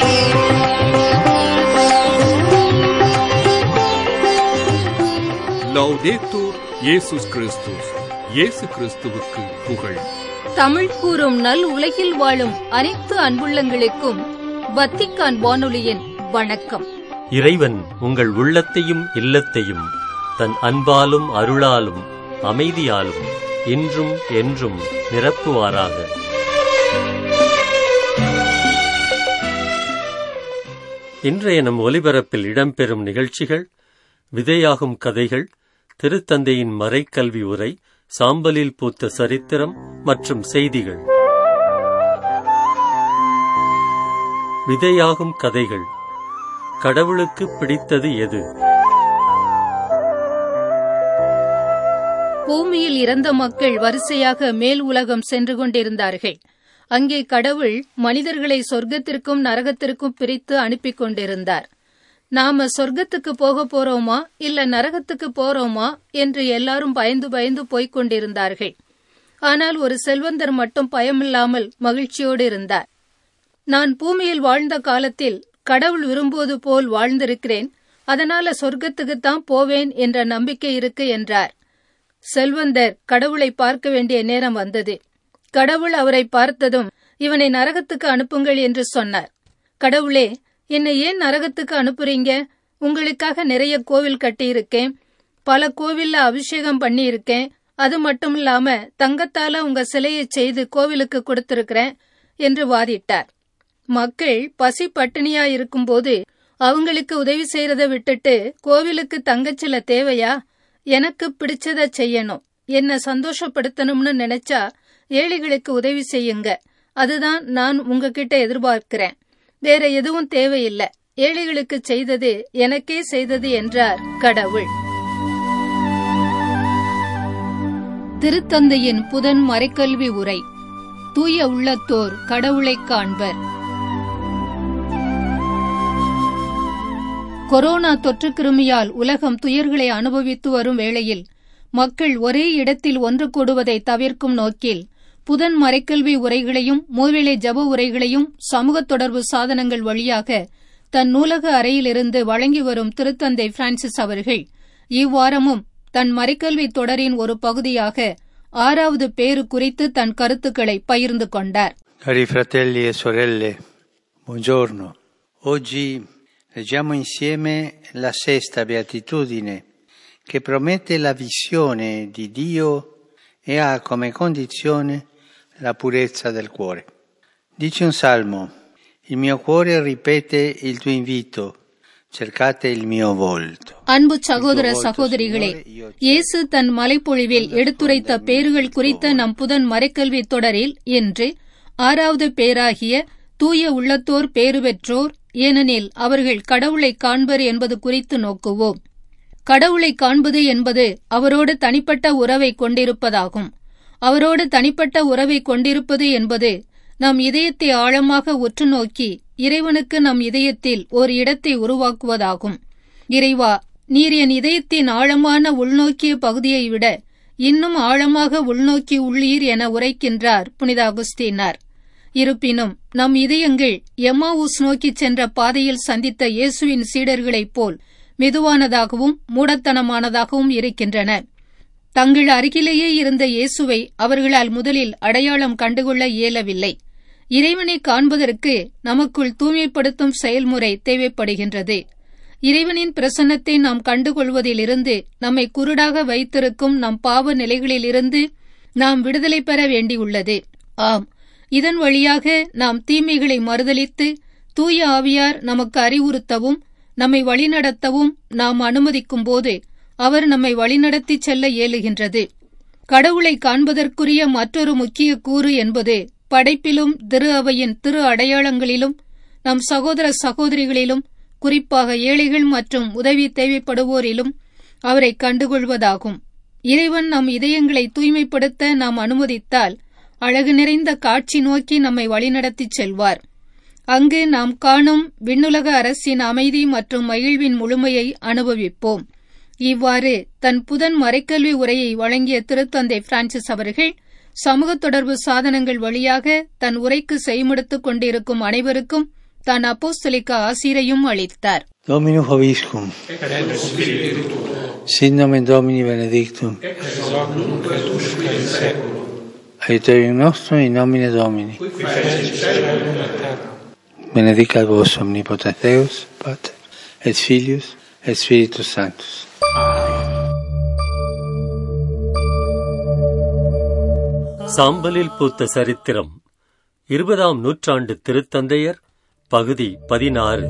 லௌதேத்தூர் இயேசுஸ் கிறிஸ்துஸ் இயேசு கிறிஸ்துவுக்கு புகழ் தமிழ் கூறும் நல் உலகில் வாழும் அனைத்து அன்புள்ளங்களுக்கும் வத்திக்கான் வானொலியின் வணக்கம் இறைவன் உங்கள் உள்ளத்தையும் இல்லத்தையும் தன் அன்பாலும் அருளாலும் அமைதியாலும் இன்றும் என்றும் நிரப்புவாராக இன்றைய நம் ஒலிபரப்பில் இடம்பெறும் நிகழ்ச்சிகள் விதையாகும் கதைகள் திருத்தந்தையின் மறைக்கல்வி உரை சாம்பலில் பூத்த சரித்திரம் மற்றும் செய்திகள் விதையாகும் கதைகள் கடவுளுக்கு பிடித்தது எது பூமியில் இறந்த மக்கள் வரிசையாக மேல் உலகம் சென்று கொண்டிருந்தார்கள் அங்கே கடவுள் மனிதர்களை சொர்க்கத்திற்கும் நரகத்திற்கும் பிரித்து அனுப்பி கொண்டிருந்தார் நாம சொர்க்கத்துக்கு போக போறோமா இல்ல நரகத்துக்கு போறோமா என்று எல்லாரும் பயந்து பயந்து போய்க் கொண்டிருந்தார்கள் ஆனால் ஒரு செல்வந்தர் மட்டும் பயமில்லாமல் மகிழ்ச்சியோடு இருந்தார் நான் பூமியில் வாழ்ந்த காலத்தில் கடவுள் விரும்புவது போல் வாழ்ந்திருக்கிறேன் அதனால சொர்க்கத்துக்குத்தான் போவேன் என்ற நம்பிக்கை இருக்கு என்றார் செல்வந்தர் கடவுளை பார்க்க வேண்டிய நேரம் வந்தது கடவுள் அவரை பார்த்ததும் இவனை நரகத்துக்கு அனுப்புங்கள் என்று சொன்னார் கடவுளே என்னை ஏன் நரகத்துக்கு அனுப்புறீங்க உங்களுக்காக நிறைய கோவில் கட்டியிருக்கேன் பல கோவில்ல அபிஷேகம் பண்ணியிருக்கேன் அது மட்டும் இல்லாம தங்கத்தால உங்க சிலையை செய்து கோவிலுக்கு கொடுத்திருக்கிறேன் என்று வாதிட்டார் மக்கள் பசி பட்டினியா இருக்கும்போது அவங்களுக்கு உதவி செய்யறத விட்டுட்டு கோவிலுக்கு தங்கச்சில தேவையா எனக்கு பிடிச்சத செய்யணும் என்ன சந்தோஷப்படுத்தணும்னு நினைச்சா ஏழைகளுக்கு உதவி செய்யுங்க அதுதான் நான் உங்ககிட்ட எதிர்பார்க்கிறேன் வேற எதுவும் தேவையில்லை ஏழைகளுக்கு செய்தது எனக்கே செய்தது என்றார் கடவுள் திருத்தந்தையின் புதன் மறைக்கல்வி உரை தூய உள்ளத்தோர் கடவுளை காண்பர் கொரோனா தொற்று கிருமியால் உலகம் துயர்களை அனுபவித்து வரும் வேளையில் மக்கள் ஒரே இடத்தில் ஒன்று கூடுவதை தவிர்க்கும் நோக்கில் புதன் மறைக்கல்வி உரைகளையும் மூவேளை ஜப உரைகளையும் சமூக தொடர்பு சாதனங்கள் வழியாக தன் நூலக அறையிலிருந்து வழங்கி வரும் திருத்தந்தை பிரான்சிஸ் அவர்கள் இவ்வாரமும் தன் மறைக்கல்வி தொடரின் ஒரு பகுதியாக ஆறாவது பேரு குறித்து தன் கருத்துக்களை பகிர்ந்து கொண்டார் Cari fratelli e sorelle, buongiorno. Oggi leggiamo insieme la sesta beatitudine che promette la visione di Dio e ha come condizione la purezza del cuore. Dice un salmo, il mio cuore ripete il tuo invito, cercate il mio volto. அன்பு சகோதர சகோதரிகளே இயேசு தன் மலைப்பொழிவில் எடுத்துரைத்த பேறுகள் குறித்த நம் புதன் மறைக்கல்வி தொடரில் இன்று ஆறாவது பேராகிய தூய உள்ளத்தோர் பேறு பெற்றோர் ஏனெனில் அவர்கள் கடவுளை காண்பர் என்பது குறித்து நோக்குவோம் கடவுளை காண்பது என்பது அவரோடு தனிப்பட்ட உறவை கொண்டிருப்பதாகும் அவரோடு தனிப்பட்ட உறவை கொண்டிருப்பது என்பது நம் இதயத்தை ஆழமாக உற்று நோக்கி இறைவனுக்கு நம் இதயத்தில் ஒரு இடத்தை உருவாக்குவதாகும் இறைவா நீர் என் இதயத்தின் ஆழமான உள்நோக்கிய பகுதியை விட இன்னும் ஆழமாக உள்நோக்கி உள்ளீர் என உரைக்கின்றார் புனித அகுஸ்தீனார் இருப்பினும் நம் இதயங்கள் எம்மாவூஸ் நோக்கிச் சென்ற பாதையில் சந்தித்த இயேசுவின் சீடர்களைப் போல் மெதுவானதாகவும் மூடத்தனமானதாகவும் இருக்கின்றன தங்கள் அருகிலேயே இருந்த இயேசுவை அவர்களால் முதலில் அடையாளம் கண்டுகொள்ள இயலவில்லை இறைவனை காண்பதற்கு நமக்குள் தூய்மைப்படுத்தும் செயல்முறை தேவைப்படுகின்றது இறைவனின் பிரசன்னத்தை நாம் கண்டுகொள்வதிலிருந்து நம்மை குருடாக வைத்திருக்கும் நம் பாவ நிலைகளிலிருந்து நாம் விடுதலை பெற வேண்டியுள்ளது ஆம் இதன் வழியாக நாம் தீமைகளை மறுதலித்து தூய ஆவியார் நமக்கு அறிவுறுத்தவும் நம்மை வழிநடத்தவும் நாம் அனுமதிக்கும் போது அவர் நம்மை வழிநடத்தி செல்ல இயலுகின்றது கடவுளை காண்பதற்குரிய மற்றொரு முக்கிய கூறு என்பது படைப்பிலும் திரு அவையின் திரு அடையாளங்களிலும் நம் சகோதர சகோதரிகளிலும் குறிப்பாக ஏழைகள் மற்றும் உதவி தேவைப்படுவோரிலும் அவரை கண்டுகொள்வதாகும் இறைவன் நம் இதயங்களை தூய்மைப்படுத்த நாம் அனுமதித்தால் அழகு நிறைந்த காட்சி நோக்கி நம்மை வழிநடத்திச் செல்வார் அங்கு நாம் காணும் விண்ணுலக அரசின் அமைதி மற்றும் மகிழ்வின் முழுமையை அனுபவிப்போம் இவ்வாறு தன் புதன் மறைக்கல்வி உரையை வழங்கிய திருத்தந்தை பிரான்சிஸ் அவர்கள் சமூக தொடர்பு சாதனங்கள் வழியாக தன் உரைக்கு செய்முடுத்துக் கொண்டிருக்கும் அனைவருக்கும் தான் அப்போஸ்தலிக்க ஆசிரையும் அளித்தார் Dominus Hoviscum. Sit nomen Domini benedictum. Aiuterium nostrum in nomine Domini. Benedicat vos omnipotens Deus, Pater, et Filius, et Spiritus Sanctus. சாம்பலில் பூத்த சரித்திரம் இருபதாம் நூற்றாண்டு திருத்தந்தையர் பகுதி பதினாறு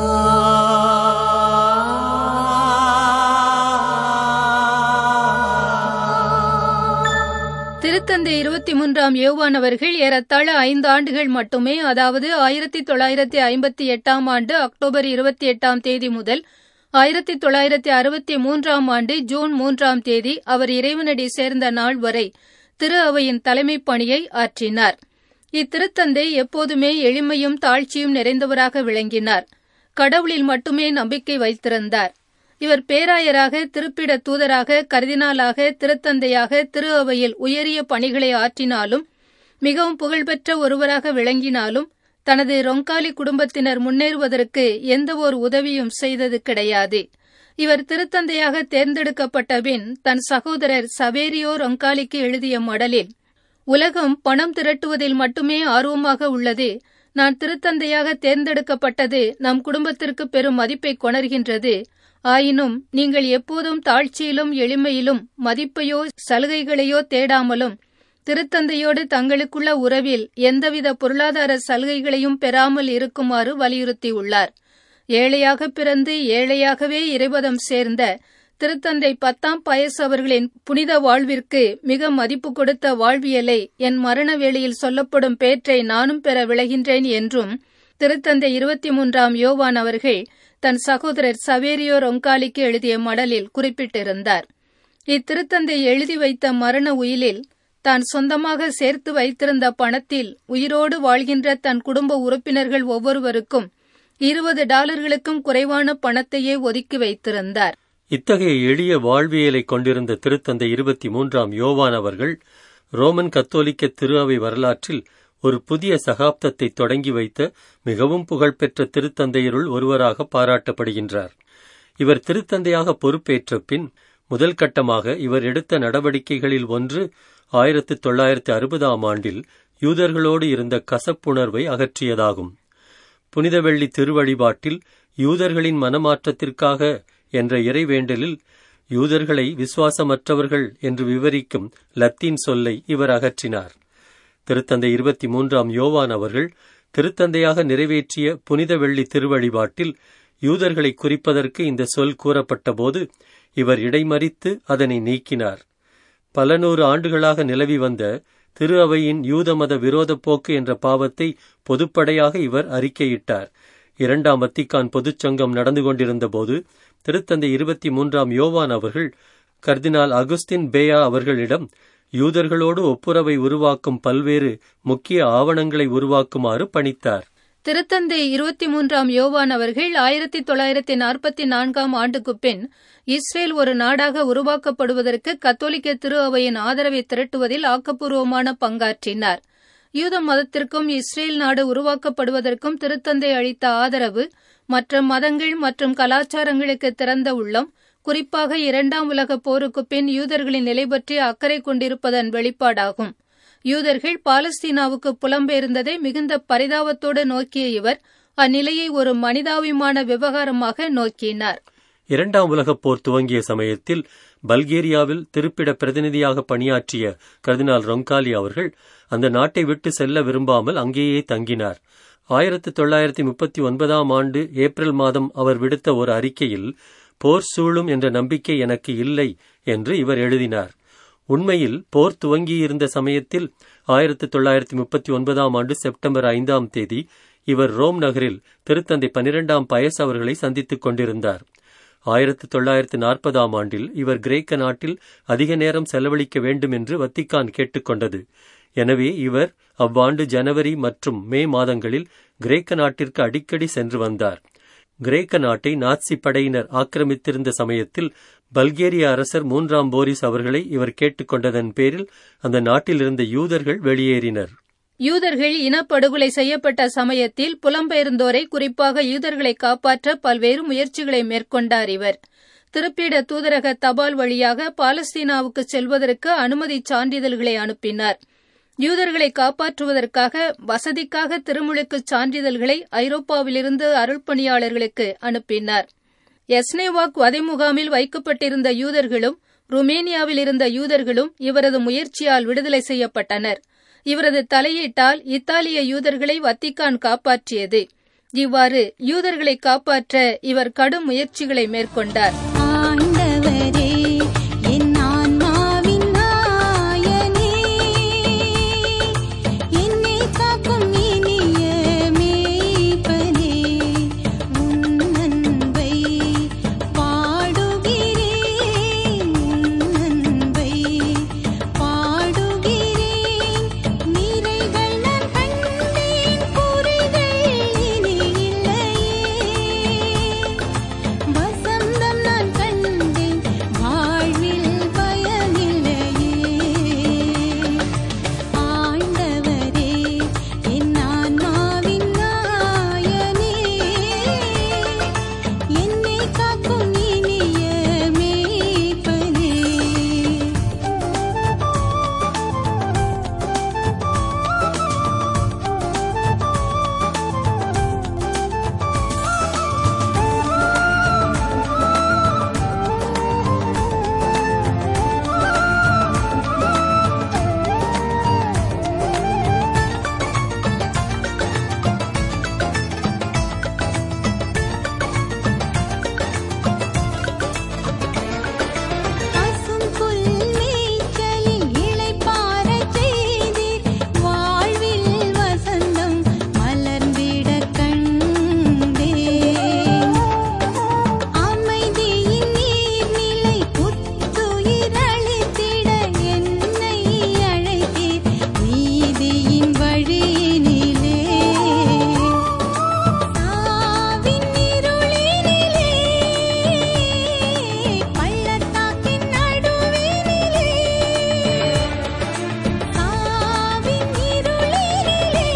திருத்தந்தை இருபத்தி மூன்றாம் யோவான் அவர்கள் ஏறத்தாழ ஐந்து ஆண்டுகள் மட்டுமே அதாவது ஆயிரத்தி தொள்ளாயிரத்தி ஐம்பத்தி எட்டாம் ஆண்டு அக்டோபர் இருபத்தி எட்டாம் தேதி முதல் ஆயிரத்தி தொள்ளாயிரத்தி அறுபத்தி மூன்றாம் ஆண்டு ஜூன் மூன்றாம் தேதி அவர் இறைவனடி சேர்ந்த நாள் வரை திரு அவையின் தலைமைப் பணியை ஆற்றினார் இத்திருத்தந்தை எப்போதுமே எளிமையும் தாழ்ச்சியும் நிறைந்தவராக விளங்கினார் கடவுளில் மட்டுமே நம்பிக்கை வைத்திருந்தார் இவர் பேராயராக திருப்பிட தூதராக கர்தினாலாக திருத்தந்தையாக திரு அவையில் உயரிய பணிகளை ஆற்றினாலும் மிகவும் புகழ்பெற்ற ஒருவராக விளங்கினாலும் தனது ரொங்காலி குடும்பத்தினர் முன்னேறுவதற்கு எந்த ஒரு உதவியும் செய்தது கிடையாது இவர் திருத்தந்தையாக தேர்ந்தெடுக்கப்பட்ட பின் தன் சகோதரர் சவேரியோ ரொங்காலிக்கு எழுதிய மடலில் உலகம் பணம் திரட்டுவதில் மட்டுமே ஆர்வமாக உள்ளது நான் திருத்தந்தையாக தேர்ந்தெடுக்கப்பட்டது நம் குடும்பத்திற்கு பெரும் மதிப்பை கொணர்கின்றது ஆயினும் நீங்கள் எப்போதும் தாழ்ச்சியிலும் எளிமையிலும் மதிப்பையோ சலுகைகளையோ தேடாமலும் திருத்தந்தையோடு தங்களுக்குள்ள உறவில் எந்தவித பொருளாதார சலுகைகளையும் பெறாமல் இருக்குமாறு வலியுறுத்தியுள்ளார் ஏழையாக பிறந்து ஏழையாகவே இறைவதம் சேர்ந்த திருத்தந்தை பத்தாம் பயஸ் அவர்களின் புனித வாழ்விற்கு மிக மதிப்பு கொடுத்த வாழ்வியலை என் மரண வேளையில் சொல்லப்படும் பேற்றை நானும் பெற விளைகின்றேன் என்றும் திருத்தந்தை இருபத்தி மூன்றாம் யோவான் அவர்கள் தன் சகோதரர் சவேரியோ ரொங்காலிக்கு எழுதிய மடலில் குறிப்பிட்டிருந்தார் இத்திருத்தந்தை எழுதி வைத்த மரண உயிலில் தான் சொந்தமாக சேர்த்து வைத்திருந்த பணத்தில் உயிரோடு வாழ்கின்ற தன் குடும்ப உறுப்பினர்கள் ஒவ்வொருவருக்கும் இருபது டாலர்களுக்கும் குறைவான பணத்தையே ஒதுக்கி வைத்திருந்தார் இத்தகைய எளிய வாழ்வியலை கொண்டிருந்த திருத்தந்தை இருபத்தி மூன்றாம் யோவான் அவர்கள் ரோமன் கத்தோலிக்க திரு அவை வரலாற்றில் ஒரு புதிய சகாப்தத்தை தொடங்கி வைத்த மிகவும் புகழ்பெற்ற திருத்தந்தையருள் ஒருவராக பாராட்டப்படுகின்றார் இவர் திருத்தந்தையாக பொறுப்பேற்ற பின் முதல் கட்டமாக இவர் எடுத்த நடவடிக்கைகளில் ஒன்று ஆயிரத்து தொள்ளாயிரத்து அறுபதாம் ஆண்டில் யூதர்களோடு இருந்த கசப்புணர்வை அகற்றியதாகும் புனித வெள்ளி திருவழிபாட்டில் யூதர்களின் மனமாற்றத்திற்காக என்ற இறைவேண்டலில் யூதர்களை விசுவாசமற்றவர்கள் என்று விவரிக்கும் லத்தீன் சொல்லை இவர் அகற்றினார் திருத்தந்தை இருபத்தி மூன்றாம் யோவான் அவர்கள் திருத்தந்தையாக நிறைவேற்றிய புனித வெள்ளி திருவழிபாட்டில் யூதர்களை குறிப்பதற்கு இந்த சொல் கூறப்பட்டபோது இவர் இடைமறித்து அதனை நீக்கினார் பல நூறு ஆண்டுகளாக நிலவி வந்த திரு அவையின் யூத மத விரோத போக்கு என்ற பாவத்தை பொதுப்படையாக இவர் அறிக்கையிட்டார் இரண்டாம் வத்திக்கான் பொதுச்சங்கம் நடந்து கொண்டிருந்த போது திருத்தந்தை இருபத்தி மூன்றாம் யோவான் அவர்கள் கர்தினால் அகுஸ்தின் பேயா அவர்களிடம் யூதர்களோடு ஒப்புரவை உருவாக்கும் பல்வேறு முக்கிய ஆவணங்களை உருவாக்குமாறு பணித்தார் திருத்தந்தை இருபத்தி மூன்றாம் யோவான் அவர்கள் ஆயிரத்தி தொள்ளாயிரத்தி நாற்பத்தி நான்காம் ஆண்டுக்கு பின் இஸ்ரேல் ஒரு நாடாக உருவாக்கப்படுவதற்கு கத்தோலிக்க திரு அவையின் ஆதரவை திரட்டுவதில் ஆக்கப்பூர்வமான பங்காற்றினார் யூத மதத்திற்கும் இஸ்ரேல் நாடு உருவாக்கப்படுவதற்கும் திருத்தந்தை அளித்த ஆதரவு மற்ற மதங்கள் மற்றும் கலாச்சாரங்களுக்கு திறந்த உள்ளம் குறிப்பாக இரண்டாம் உலகப் போருக்கு பின் யூதர்களின் நிலை பற்றி அக்கறை கொண்டிருப்பதன் வெளிப்பாடாகும் யூதர்கள் பாலஸ்தீனாவுக்கு புலம்பெயர்ந்ததை மிகுந்த பரிதாபத்தோடு நோக்கிய இவர் அந்நிலையை ஒரு மனிதாபிமான விவகாரமாக நோக்கினார் இரண்டாம் உலகப் போர் துவங்கிய சமயத்தில் பல்கேரியாவில் திருப்பிட பிரதிநிதியாக பணியாற்றிய கர்தினால் ரொங்காலி அவர்கள் அந்த நாட்டை விட்டு செல்ல விரும்பாமல் அங்கேயே தங்கினார் ஆயிரத்தி தொள்ளாயிரத்தி முப்பத்தி ஒன்பதாம் ஆண்டு ஏப்ரல் மாதம் அவர் விடுத்த ஒரு அறிக்கையில் போர் சூழும் என்ற நம்பிக்கை எனக்கு இல்லை என்று இவர் எழுதினார் உண்மையில் போர் துவங்கியிருந்த சமயத்தில் ஆயிரத்தி தொள்ளாயிரத்தி முப்பத்தி ஒன்பதாம் ஆண்டு செப்டம்பர் ஐந்தாம் தேதி இவர் ரோம் நகரில் திருத்தந்தை பனிரெண்டாம் பயஸ் அவர்களை சந்தித்துக் கொண்டிருந்தார் ஆயிரத்தி தொள்ளாயிரத்து நாற்பதாம் ஆண்டில் இவர் கிரேக்க நாட்டில் அதிக நேரம் செலவழிக்க வேண்டும் என்று வத்திக்கான் கேட்டுக்கொண்டது எனவே இவர் அவ்வாண்டு ஜனவரி மற்றும் மே மாதங்களில் கிரேக்க நாட்டிற்கு அடிக்கடி சென்று வந்தார் கிரேக்க நாட்டை நாட்சி படையினர் ஆக்கிரமித்திருந்த சமயத்தில் பல்கேரிய அரசர் மூன்றாம் போரிஸ் அவர்களை இவர் கேட்டுக்கொண்டதன் பேரில் அந்த நாட்டில் இருந்த யூதர்கள் வெளியேறினர் யூதர்கள் இனப்படுகொலை செய்யப்பட்ட சமயத்தில் புலம்பெயர்ந்தோரை குறிப்பாக யூதர்களை காப்பாற்ற பல்வேறு முயற்சிகளை மேற்கொண்டார் இவர் திருப்பிட தூதரக தபால் வழியாக பாலஸ்தீனாவுக்கு செல்வதற்கு அனுமதி சான்றிதழ்களை அனுப்பினார் யூதர்களை காப்பாற்றுவதற்காக வசதிக்காக திருமுழுக்கு சான்றிதழ்களை ஐரோப்பாவிலிருந்து அருள்பணியாளர்களுக்கு அனுப்பினார் எஸ்னேவாக் வதை முகாமில் வைக்கப்பட்டிருந்த யூதர்களும் ருமேனியாவில் இருந்த யூதர்களும் இவரது முயற்சியால் விடுதலை செய்யப்பட்டனர் இவரது தலையீட்டால் இத்தாலிய யூதர்களை வத்திக்கான் காப்பாற்றியது இவ்வாறு யூதர்களை காப்பாற்ற இவர் கடும் முயற்சிகளை மேற்கொண்டார் ஆண்டவரே என் ஆன்மாவின் நாயனே என்னை காக்கும் இனிய மேய்ப்பனே உன் அன்பை பாடுகிறேன் உன் அன்பை பாடுகிறேன் நிறைகள் நான் கண்டேன் குறைகள் இனி இல்லையே வசந்தம் நான் கண்டேன் வாழ்வில் பயமில்லையே ஆண்டவரே என் ஆன்மாவின் நாயனே என்னை காக்கும் இனிய மேய்ப்பனே பசும் புல் மேய்ச்சலில் இளைப்பாறச் செய்தீர் வாழ்வில் வசந்தம் மலர்ந்திடக் கண்டேன் அமைதியின் நீர்நிலை புத்துயிரளித்திட என்னை அழைத்தீர் நீதியின் வழியினிலே சாவின் இருளினிலே பள்ளத்தாக்கின் நடுவினிலே சாவின் இருளினிலே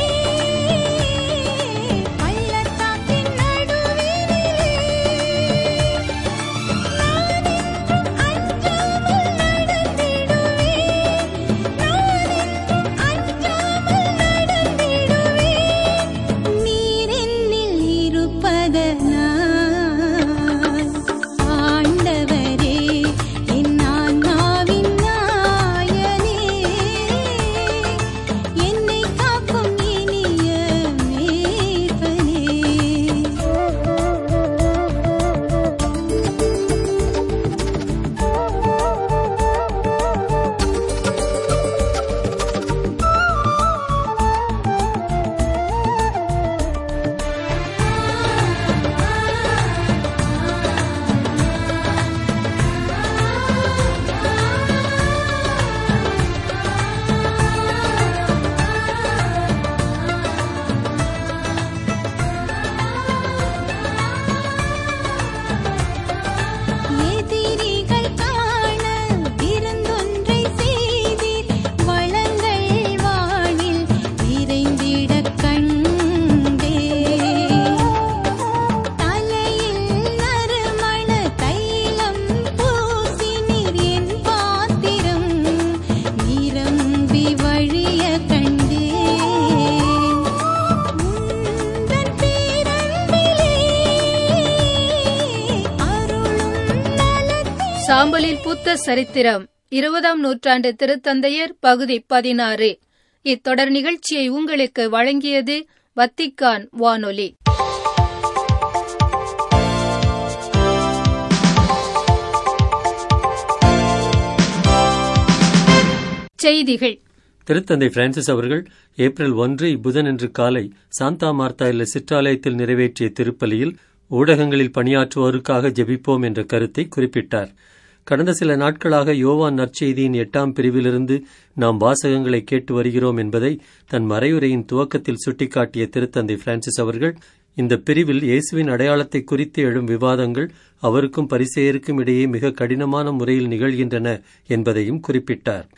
பள்ளத்தாக்கின் நடுவினிலே நான் என்றும் அஞ்சாமல் நடந்திடுவேன் நான் என்றும் அஞ்சாமல் நடந்திடுவேன் நீர் என்னில் இருப்பதனால் ஆண்டவரே என் ஆன்மாவின் நாயனே என்னை காக்கும் இனிய மேய்ப்பனே எதிரிகள் காண விருந்தொன்றை செய்தீர் வளங்கள் வானில் நிறைந்திடக் கண்டேன் தலையில் நறுமண தைலம் பூசினீர் என் பாத்திரம் நிரம்பி வழிய கண்டேன் உந்தன் பேரன்பிலே அருளும் நலத்தே சாம்பலில் பூத்த சரித்திரம் இருபதாம் நூற்றாண்டு திருத்தந்தையர் பகுதி பதினாறு இத்தொடர் நிகழ்ச்சியை உங்களுக்கு வழங்கியது வத்திக்கான் வானொலி செய்திகள் திருத்தந்தை பிரான்சிஸ் அவர்கள் ஏப்ரல் ஒன்று இப்புதனன்று காலை சாந்தா மார்த்தா இல்ல சிற்றாலயத்தில் நிறைவேற்றிய திருப்பலியில் ஊடகங்களில் பணியாற்றுவோருக்காக ஜெபிப்போம் என்ற கருத்தை குறிப்பிட்டார் கடந்த சில நாட்களாக யோவான் நற்செய்தியின் எட்டாம் பிரிவிலிருந்து நாம் வாசகங்களை கேட்டு வருகிறோம் என்பதை தன் மறையுரையின் துவக்கத்தில் சுட்டிக்காட்டிய திருத்தந்தை பிரான்சிஸ் அவர்கள் இந்த பிரிவில் இயேசுவின் அடையாளத்தை குறித்து எழும் விவாதங்கள் அவருக்கும் பரிசேயருக்கும் இடையே மிக கடினமான முறையில் நிகழ்கின்றன என்பதையும் குறிப்பிட்டார்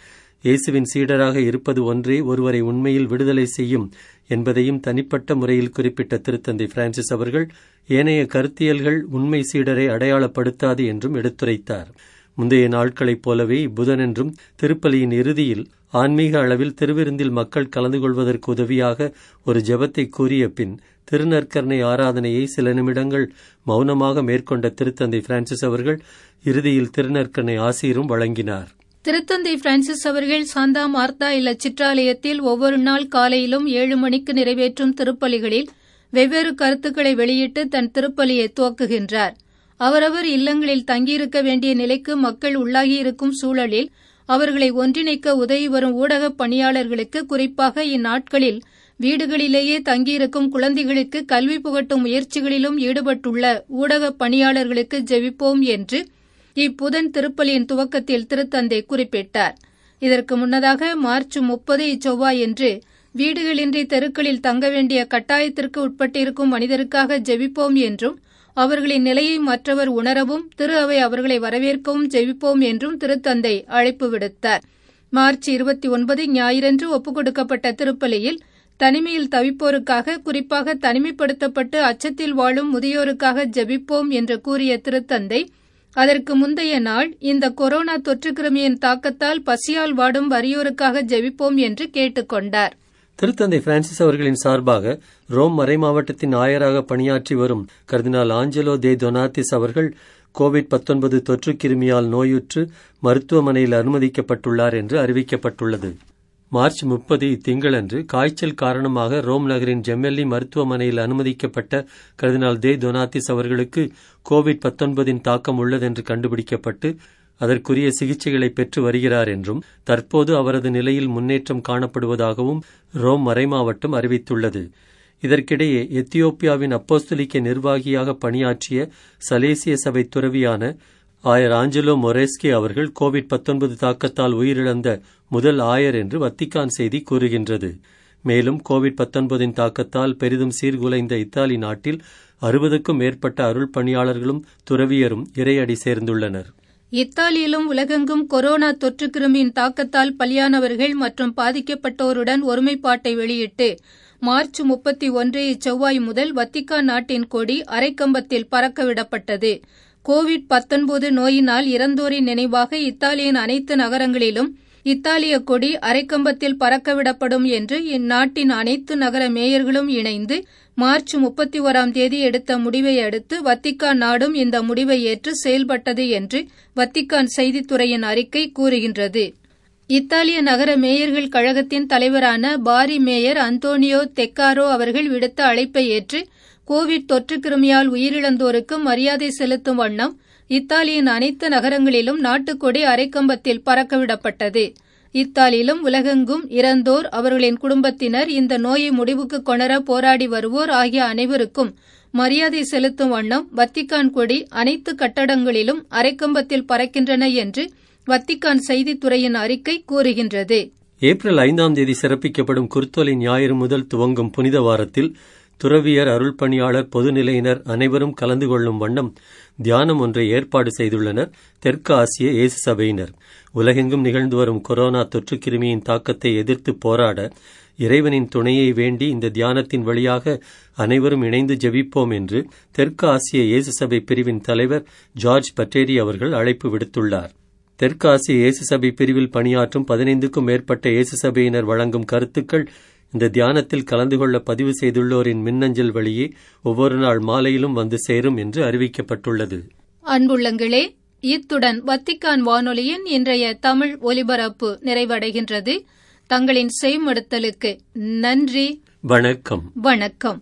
இயேசுவின் சீடராக இருப்பது ஒன்றே ஒருவரை உண்மையில் விடுதலை செய்யும் என்பதையும் தனிப்பட்ட முறையில் குறிப்பிட்ட திருத்தந்தை பிரான்சிஸ் அவர்கள் ஏனைய கருத்தியல்கள் உண்மை சீடரை அடையாளப்படுத்தாது என்றும் எடுத்துரைத்தார் முந்தைய நாட்களைப் போலவே புதனென்றும் திருப்பலியின் இறுதியில் ஆன்மீக அளவில் திருவிருந்தில் மக்கள் கலந்து கொள்வதற்கு உதவியாக ஒரு ஜெபத்தை கூறிய பின் திருநற்கரணை ஆராதனையை சில நிமிடங்கள் மௌனமாக மேற்கொண்ட திருத்தந்தை பிரான்சிஸ் அவர்கள் இறுதியில் திருநற்கரணை ஆசீரும் வழங்கினார் திருத்தந்தை பிரான்சிஸ் அவர்கள் சாந்தா மார்த்தா இல்ல சிற்றாலயத்தில் ஒவ்வொரு நாள் காலையிலும் ஏழு மணிக்கு நிறைவேற்றும் திருப்பலிகளில் வெவ்வேறு கருத்துக்களை வெளியிட்டு தன் திருப்பலியை துவக்குகின்றார் அவரவர் இல்லங்களில் தங்கியிருக்க வேண்டிய நிலைக்கு மக்கள் உள்ளாகியிருக்கும் சூழலில் அவர்களை ஒன்றிணைக்க உதவி வரும் ஊடகப் பணியாளர்களுக்கு குறிப்பாக இந்நாட்களில் வீடுகளிலேயே தங்கியிருக்கும் குழந்தைகளுக்கு கல்வி புகட்டும் முயற்சிகளிலும் ஈடுபட்டுள்ள ஊடகப் பணியாளர்களுக்கு ஜெபிப்போம் என்று இப்புதன் திருப்பலியின் துவக்கத்தில் திருத்தந்தை குறிப்பிட்டார் இதற்கு முன்னதாக மார்ச் முப்பது இச்செவ்வாயன்று வீடுகளின்றி தெருக்களில் தங்க வேண்டிய கட்டாயத்திற்கு உட்பட்டிருக்கும் மனிதருக்காக ஜெபிப்போம் என்றும் அவர்களின் நிலையை மற்றவர் உணரவும் திரு அவை அவர்களை வரவேற்கவும் ஜெபிப்போம் என்றும் திருத்தந்தை அழைப்பு விடுத்தார் மார்ச் இருபத்தி ஒன்பது ஞாயிறன்று ஒப்புக் கொடுக்கப்பட்ட திருப்பலியில் தனிமையில் தவிப்போருக்காக குறிப்பாக தனிமைப்படுத்தப்பட்டு அச்சத்தில் வாழும் முதியோருக்காக ஜெபிப்போம் என்று கூறிய திருத்தந்தை அதற்கு முந்தைய நாள் இந்த கொரோனா தொற்றுக்கிருமியின் தாக்கத்தால் பசியால் வாடும் வறியோருக்காக ஜெபிப்போம் என்று கேட்டுக்கொண்டார் திருத்தந்தை பிரான்சிஸ் அவர்களின் சார்பாக ரோம் மறைமாவட்டத்தின் ஆயராக பணியாற்றி வரும் கர்தினால் ஆஞ்சலோ தே டொனாத்திஸ் அவர்கள் கோவிட் பத்தொன்பது தொற்று கிருமியால் நோயுற்று மருத்துவமனையில் அனுமதிக்கப்பட்டுள்ளார் என்று அறிவிக்கப்பட்டுள்ளது மார்ச் முப்பது இத்திங்களன்று காய்ச்சல் காரணமாக ரோம் நகரின் ஜெமெல்லி மருத்துவமனையில் அனுமதிக்கப்பட்ட கர்தினால் தே டொனாத்திஸ் அவர்களுக்கு கோவிட் பத்தொன்பதின் தாக்கம் உள்ளதென்று கண்டுபிடிக்கப்பட்டு அதற்குரிய சிகிச்சைகளை பெற்று வருகிறார் என்றும் தற்போது அவரது நிலையில் முன்னேற்றம் காணப்படுவதாகவும் ரோம் மறைமாவட்டம் அறிவித்துள்ளது இதற்கிடையே எத்தியோப்பியாவின் அப்போஸ்தலிக்க நிர்வாகியாக பணியாற்றிய சலேசிய சபை துறவியான ஆயர் ஆஞ்சலோ மொரேஸ்கே அவர்கள் கோவிட் பத்தொன்பது தாக்கத்தால் உயிரிழந்த முதல் ஆயர் என்று வத்திக்கான் செய்தி கூறுகின்றது மேலும் கோவிட் பத்தொன்பதின் தாக்கத்தால் பெரிதும் சீர்குலைந்த இத்தாலி நாட்டில் அறுபதுக்கும் மேற்பட்ட அருள் பணியாளர்களும் துறவியரும் இறையடி சேர்ந்துள்ளனர் இத்தாலியிலும் உலகெங்கும் கொரோனா தொற்று கிருமியின் தாக்கத்தால் பலியானவர்கள் மற்றும் பாதிக்கப்பட்டோருடன் ஒருமைப்பாட்டை வெளியிட்டு மார்ச் முப்பத்தி ஒன்று இச்செவ்வாய் முதல் வத்திக்கான் நாட்டின் கொடி அரைக்கம்பத்தில் பறக்கவிடப்பட்டது கோவிட் பத்தொன்பது நோயினால் இறந்தோரின் நினைவாக இத்தாலியின் அனைத்து நகரங்களிலும் இத்தாலிய கொடி அரைக்கம்பத்தில் பறக்கவிடப்படும் என்று இந்நாட்டின் அனைத்து நகர மேயர்களும் இணைந்து மார்ச் முப்பத்தி ஓராம் தேதி எடுத்த முடிவை அடுத்து வத்திக்கான் நாடும் இந்த முடிவை ஏற்று செயல்பட்டது என்று வத்திக்கான் செய்தித்துறையின் அறிக்கை கூறுகின்றது இத்தாலிய நகர மேயர்கள் கழகத்தின் தலைவரான பாரி மேயர் அந்தோனியோ தெக்காரோ அவர்கள் விடுத்த அழைப்பை ஏற்று கோவிட் தொற்று கிருமியால் உயிரிழந்தோருக்கு மரியாதை செலுத்தும் வண்ணம் இத்தாலியின் அனைத்து நகரங்களிலும் நாட்டுக்கொடி அரைக்கம்பத்தில் பறக்கவிடப்பட்டது இத்தாலியிலும் உலகெங்கும் இறந்தோர் அவர்களின் குடும்பத்தினர் இந்த நோயை முடிவுக்கு கொணர போராடி வருவோர் ஆகிய அனைவருக்கும் மரியாதை செலுத்தும் வண்ணம் வத்திக்கான் கொடி அனைத்து கட்டடங்களிலும் அரைக்கம்பத்தில் பறக்கின்றன என்று வத்திக்கான் செய்தித்துறையின் அறிக்கை கூறுகின்றது ஏப்ரல் ஐந்தாம் தேதி சிறப்பிக்கப்படும் குருத்தோலை ஞாயிறு முதல் துவங்கும் புனித வாரத்தில் துறவியர் அருள் பணியாளர் பொதுநிலையினர் அனைவரும் கலந்து கொள்ளும் வண்ணம் தியானம் ஒன்றை ஏற்பாடு செய்துள்ளனர் தெற்கு ஆசிய இயேசு சபையினர் உலகெங்கும் நிகழ்ந்து வரும் கொரோனா தொற்று கிருமியின் தாக்கத்தை எதிர்த்து போராட இறைவனின் துணையை வேண்டி இந்த தியானத்தின் வழியாக அனைவரும் இணைந்து ஜெபிப்போம் என்று தெற்கு ஆசிய இயேசு சபை பிரிவின் தலைவர் ஜார்ஜ் பட்டேரி அவர்கள் அழைப்பு விடுத்துள்ளார் தெற்கு ஆசிய இயேசு சபை பிரிவில் பணியாற்றும் பதினைந்துக்கும் மேற்பட்ட இயேசு சபையினர் வழங்கும் கருத்துக்கள் இந்த தியானத்தில் கலந்து கொள்ள பதிவு செய்துள்ளோரின் மின்னஞ்சல் வழியே ஒவ்வொரு நாள் மாலையிலும் வந்து சேரும் என்று அறிவிக்கப்பட்டுள்ளது அன்புள்ளங்களே இத்துடன் வத்திக்கான் வானொலியின் இன்றைய தமிழ் ஒலிபரப்பு நிறைவடைகின்றது தங்களின் செய்மடுத்தலுக்கு நன்றி வணக்கம் வணக்கம்